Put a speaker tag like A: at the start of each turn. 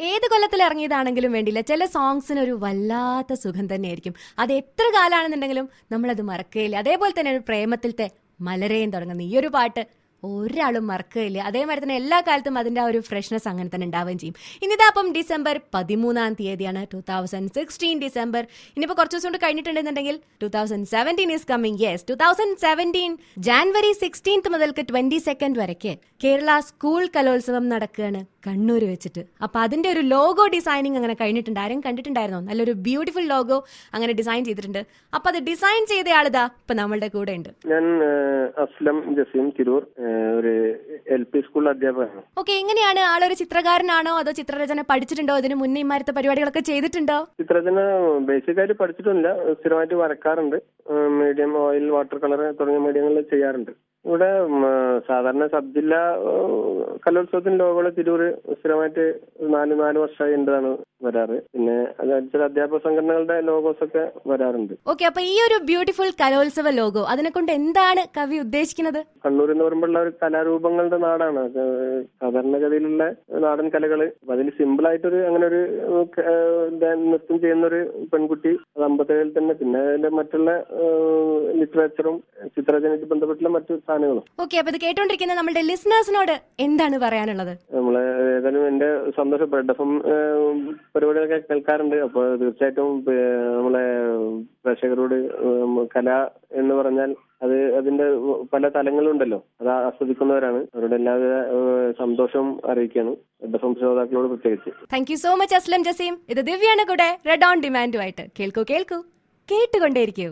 A: ഏത് കൊല്ലത്തിൽ ഇറങ്ങിയതാണെങ്കിലും വേണ്ടില്ല ചില സോങ്സിന് ഒരു വല്ലാത്ത സുഖം തന്നെയായിരിക്കും അത് എത്ര കാലാണെന്നുണ്ടെങ്കിലും നമ്മളത് മറക്കുകയില്ല അതേപോലെ തന്നെ ഒരു പ്രേമത്തിലത്തെ മലരയും തുടങ്ങുന്ന ഈ ഒരു പാട്ട് ഒരാളും മറക്കുകയില്ല അതേമാതിരി തന്നെ എല്ലാ കാലത്തും അതിന്റെ ആ ഒരു ഫ്രഷ്നെസ് അങ്ങനെ തന്നെ ഉണ്ടാവുകയും ചെയ്യും ഇനിതാ അപ്പം ഡിസംബർ പതിമൂന്നാം തീയതിയാണ് ടൂ തൗസൻഡ് സിക്സ്റ്റീൻ ഡിസംബർ ഇനിയിപ്പോൾ കുറച്ച് ദിവസം കൊണ്ട് കഴിഞ്ഞിട്ടുണ്ടെന്നുണ്ടെങ്കിൽ two thousand seventeen is coming yes two thousand seventeen January sixteenth മുതൽക്ക് ട്വന്റി സെക്കൻഡ് വരയ്ക്ക് കേരള സ്കൂൾ കലോത്സവം നടക്കുകയാണ് കണ്ണൂർ വെച്ചിട്ട് അപ്പൊ അതിന്റെ ഒരു ലോഗോ ഡിസൈനിങ് അങ്ങനെ കഴിഞ്ഞിട്ടുണ്ട് ആരും കണ്ടിട്ടുണ്ടായിരുന്നോ നല്ലൊരു ബ്യൂട്ടിഫുൾ ലോഗോ അങ്ങനെ ഡിസൈൻ ചെയ്തിട്ടുണ്ട് അപ്പൊ അത് ഡിസൈൻ ചെയ്ത ആളിതാ ഇപ്പൊ നമ്മളുടെ കൂടെ ഉണ്ട്
B: ഞാൻ ഏഹ്, അസ്ലം ജസീം തിരൂർ ഏഹ്, ഒരു എൽ പി സ്കൂൾ അധ്യാപകനാണ്
A: ഓക്കെ എങ്ങനെയാണ് ആളൊരു ചിത്രകാരനാണോ അതോ ചിത്രരചന പഠിച്ചിട്ടുണ്ടോ ഇതിന് മുന്നേ ഇമാരത്തെ പരിപാടികളൊക്കെ ചെയ്തിട്ടുണ്ടോ
B: ചിത്രരചന ബേസിക്കായിട്ട് പഠിച്ചിട്ടൊന്നുമില്ല സ്ഥിരമായിട്ട് വരക്കാറുണ്ട് മീഡിയം ഓയിൽ വാട്ടർ കളർ തുടങ്ങിയ മീഡിയങ്ങളിൽ ചെയ്യാറുണ്ട് ഇവിടെ ഉം, സാധാരണ സബ് ജില്ലാ ഏഹ്, കലോത്സവത്തിന് ലോകോള് തിരൂർ സ്ഥിരമായിട്ട് നാല് നാല് വർഷമായി ഉണ്ടതാണ് വരാറ് പിന്നെ അതനുസരിച്ച് അധ്യാപക സംഘടനകളുടെ ലോഗോസ് ഒക്കെ വരാറുണ്ട്
A: ഓക്കെ അപ്പൊ ഈ ഒരു ബ്യൂട്ടിഫുൾ കലോത്സവ ലോഗോ അതിനെ കൊണ്ട് എന്താണ് കവി ഉദ്ദേശിക്കുന്നത്
B: കണ്ണൂർ എന്ന് പറയുമ്പോഴുള്ള ഒരു കലാരൂപങ്ങളുടെ നാടാണ് അത് സാധാരണഗതിയിലുള്ള നാടൻ കലകള് അപ്പൊ അതിൽ സിമ്പിൾ ആയിട്ടൊരു അങ്ങനെ ഒരു ഏഹ്, ക- ഏഹ്, ഡാ- നൃത്തം ചെയ്യുന്ന ഒരു പെൺകുട്ടി അത് അമ്പത്തേഴിൽ തന്നെ പിന്നെ അതിന്റെ മറ്റുള്ള ലിറ്ററേച്ചറും ചിത്രരചനയ്ക്ക് ബന്ധപ്പെട്ടുള്ള മറ്റു സാധനങ്ങളും
A: ഓക്കെ അപ്പൊ ഇത് കേട്ടോണ്ടിരിക്കുന്ന നമ്മളുടെ ലിസണേഴ്സിനോട് എന്താണ് പറയാനുള്ളത്
B: നമ്മള് ഏതായാലും എന്റെ സന്തോഷം റെഡ് എഫ് എം പരിപാടികളൊക്കെ കേൾക്കാറുണ്ട് അപ്പോൾ തീർച്ചയായിട്ടും ഏഹ്, നമ്മളെ പ്രേക്ഷകരോട് ഉം, കല എന്ന് പറഞ്ഞാൽ അത് അതിന്റെ പല തലങ്ങളുണ്ടല്ലോ അത് ആസ്വദിക്കുന്നവരാണ് അവരുടെ എല്ലാവിധ ഏഹ്, സന്തോഷവും അറിയിക്കുകയാണ് റെഡ് എഫ് എം ശ്രോതാക്കളോട് പ്രത്യേകിച്ച്
A: thank you so much Aslam Jaseem ഇത് ദിവ്യാണ് കൂടെ റെഡ് ഓൺ ഡിമാൻഡുമായിട്ട് കേൾക്കൂ കേൾക്കൂ കേട്ടുകൊണ്ടേയിരിക്കൂ